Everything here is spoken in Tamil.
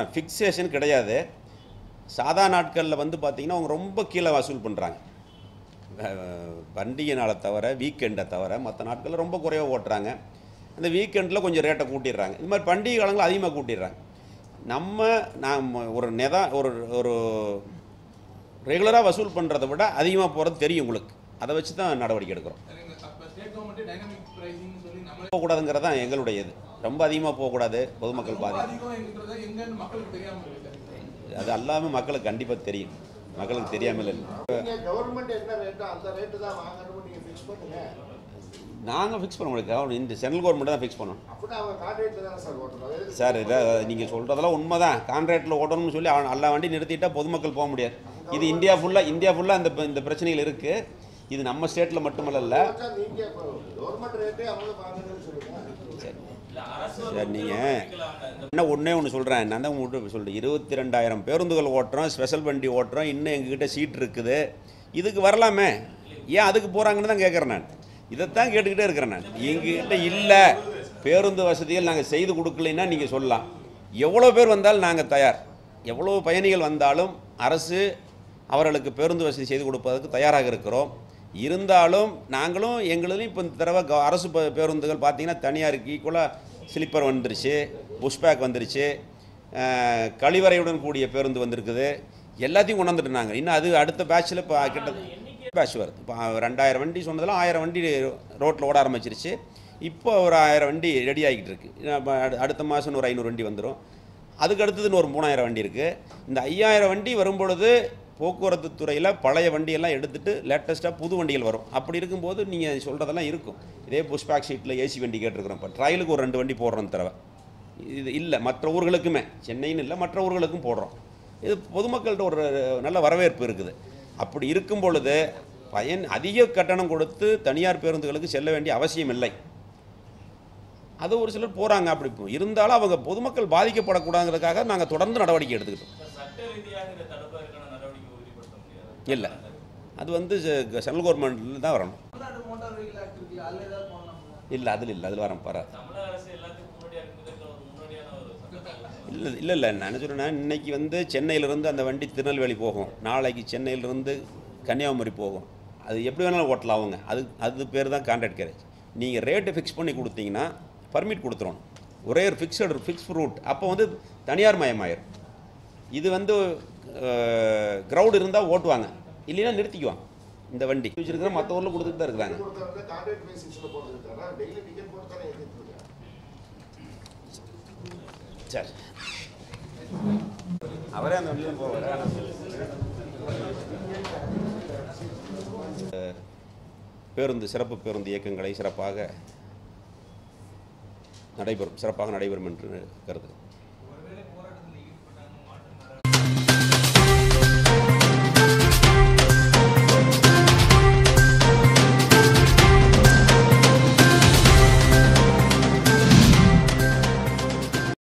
சொல்கிறேன் ஃபிக்ஸேஷன் கிடையாது சாதா நாட்களில் வந்து பார்த்திங்கன்னா அவங்க ரொம்ப கீழே வசூல் பண்ணுறாங்க பண்டிகை நாளை தவிர வீக்கெண்டை தவிர மற்ற நாட்களில் ரொம்ப குறைவாக ஓட்டுறாங்க அந்த வீக்கெண்டில் கொஞ்சம் ரேட்டை கூட்டிடுறாங்க இந்த மாதிரி பண்டிகை காலங்களில் அதிகமாக கூட்டிடுறாங்க நம்ம நாம் ஒரு நெதா ஒரு ஒரு ரெகுலராக வசூல் பண்ணுறதை விட அதிகமாக போகிறது தெரியும் உங்களுக்கு அதை வச்சு தான் நடவடிக்கை எடுக்கிறோம் அப்ப ஸ்டேட் கவர்மெண்ட் டைனமிக் பிரைசிங் சொல்லி நம்மளே போகக்கூடாதுங்கிறது தான் எங்களுடைய இது ரொம்ப அதிகமாக போகக்கூடாது பொதுமக்கள் ரொம்ப பாதி அதிகம் என்கிறத எங்கன்னு மக்களுக்கு தெரியாம இருக்கு அது எல்லாமே மக்களுக்கு கண்டிப்பாக தெரியும் மக்களுக்கு தெரியாமல் இல்லை நீங்க கவர்மெண்ட் என்ன ரேட்டோ அந்த ரேட்டு தான் வாங்கணும்னு நீங்க ஃபிக்ஸ் பண்ணுங்க நாங்கள் ஃபிக்ஸ் பண்ண முடியாது கவர்மெண்ட் இந்த சென்ட்ரல் கவர்மெண்ட் தான் ஃபிக்ஸ் பண்ணணும் அப்படின்னா அவங்க கான்ட்ராக்ட்ல தானே சார் ஓட்டணும் அது எதுக்கு சார் இதை நீங்கள் சொல்கிறதெல்லாம் உண்மை தான் கான்ட்ராக்டில் ஓட்டணும்னு சொல்லி அவன் எல்லா வண்டி நிறுத்திட்டா பொதுமக்கள் போக முடியாது இது இந்தியா ஃபுல்லாக இந்தியா ஃபுல்லாக இந்த இந்த பிரச்சனைகள் இருக்குது இது நம்ம ஸ்டேட்டில் மட்டுமல்ல வச்சா நீங்க இப்போ கவர்மெண்ட் ரேட்டே அவங்க வாங்கணும்னு சொல்லுங்க சரி சார் நீங்கள் என்ன ஒன்றே ஒன்று சொல்கிறேன் நான் தான் உங்கள்கிட்ட சொல்கிறேன் இருபத்தி ரெண்டாயிரம் பேருந்துகள் ஓட்டுறோம் ஸ்பெஷல் வண்டி ஓட்டுறோம் இன்னும் எங்ககிட்ட சீட் இருக்குது இதுக்கு வரலாமே ஏன் அதுக்கு போகிறாங்கன்னு தான் கேட்குறேன் நான் இதைத்தான் கேட்டுக்கிட்டே இருக்கிறேன் நான் எங்ககிட்ட இல்லை பேருந்து வசதிகள் நாங்கள் செய்து கொடுக்கலைன்னா நீங்கள் சொல்லலாம் எவ்வளோ பேர் வந்தாலும் நாங்கள் தயார் எவ்வளோ பயணிகள் வந்தாலும் அரசு அவர்களுக்கு பேருந்து வசதி செய்து கொடுப்பதற்கு தயாராக இருக்கிறோம் இருந்தாலும் நாங்களும் எங்களும் இப்போ இந்த தடவை க- அரசு ப- பேருந்துகள் பார்த்தீங்கன்னா தனியாருக்கு ஈக்குவலாக ஸ்லீப்பர் வந்துருச்சு புஷ்பேக் வந்துருச்சு அஹ், கழிவறையுடன் கூடிய பேருந்து வந்திருக்குது எல்லாத்தையும் கொண்டு வந்துட்டு நாங்கள் இன்னும் அது அடுத்த பேட்சில் இப்போ கிட்ட பேட்ச் வருது இப்போ ரெண்டாயிரம் வண்டி சொன்னதெல்லாம் ஆயிரம் வண்டி ரோட்டில் ஓட ஆரம்பிச்சிருச்சு இப்போ ஒரு ஆயிரம் வண்டி ரெடி ஆகிட்டு இருக்கு அப்ப அடு- அடுத்த மாதம் ஒரு ஐநூறு வண்டி வந்துடும் அதுக்கு அடுத்ததுன்னு ஒரு மூணாயிரம் வண்டி இருக்குது இந்த ஐயாயிரம் வண்டி வரும்பொழுது போக்குவரத்து துறையில் பழைய வண்டியெல்லாம் எடுத்துட்டு லேட்டஸ்ட்டாக புது வண்டிகள் வரும் அப்படி இருக்கும்போது நீங்கள் சொல்கிறதெல்லாம் இருக்கும் இதே புஷ்பேக் ஷீட்டில் ஏசி வண்டி கேட்டிருக்கிறோம் இப்போ ட்ரையலுக்கு ஒரு ரெண்டு வண்டி போடுறோம் இந்த தடவை இது இல்லை மற்ற ஊர்களுக்குமே சென்னைன்னு இல்லை மற்ற ஊர்களுக்கும் போடுறோம் இது பொதுமக்கள்கிட்ட ஒரு நல்ல வரவேற்பு இருக்குது அப்படி இருக்கும் பொழுது பயன் அதிக கட்டணம் கொடுத்து தனியார் பேருந்துகளுக்கு செல்ல வேண்டிய அவசியம் இல்லை அது ஒரு சிலர் போகிறாங்க அப்படி இப்போ. இருந்தாலும் அவங்க பொதுமக்கள் பாதிக்கப்படக்கூடாதுங்கிறதுக்காக நாங்கள் தொடர்ந்து நடவடிக்கை எடுத்துக்கிட்டோம் சட்ட ரீதியாக இதை தடுப்பதற்கான நடவடிக்கை உறுதிப்படுத்த முடியாது இல்லை அது வந்து சென்ட்ரல் கவர்மெண்ட்டில் தான் வரணும் தமிழ்நாடு மோட்டார் வெஹிக்கிள் ஆக்ட் இருக்குல்ல அதுல ஏதாவது போடலாமா இல்லை அதில் இல்லை அதில் வர வராது தமிழக அரசு எல்லாத்துக்கும் முன்னோடியாக இருக்கிறதுக்கு ஒரு முன்னோடியான ஒரு சட்டம் இல்லை இல்லை இல்லை நான் என்ன சொல்கிறேன்னா இன்னைக்கு வந்து சென்னையிலேருந்து அந்த வண்டி திருநெல்வேலி போகும் நாளைக்கு சென்னையிலேருந்து கன்னியாகுமரி போகும் அது எப்படி வேணாலும் ஓட்டலாம் அவங்க அது அது பேர் தான் கான்ட்ராக்ட் கேரேஜ் நீங்கள் ரேட்டு ஃபிக்ஸ் பண்ணி கொடுத்தீங்கன்னா பர்மிட் கொடுத்துரும் ஒரே ஒரு ஃபிக்ஸடு ஃபிக்ஸ் ரூட் அப்போ வந்து தனியார் மயமாயிரும் இது வந்து க்ரௌட் இருந்தால் ஓட்டுவாங்க இல்லைன்னா நிறுத்திக்குவாங்க இந்த வண்டி வச்சுருக்கிற மற்ற ஊரில் கொடுத்துட்டு தான் இருக்கிறாங்க கொடுத்தவங்க கான்ட்ராக்ட் பேசிக்ஸ்ல போடுறதுக்கான டெய்லி டிக்கெட் போட்டு தானே ஏற்றிட்டு இருக்காங்க சரி அவரே அந்த வண்டியில் போவார் பேருந்து சிறப்பு பேருந்து இயக்கங்களை சிறப்பாக நடைபெறும் சிறப்பாக நடைபெறும் என்று கருதுகிறேன்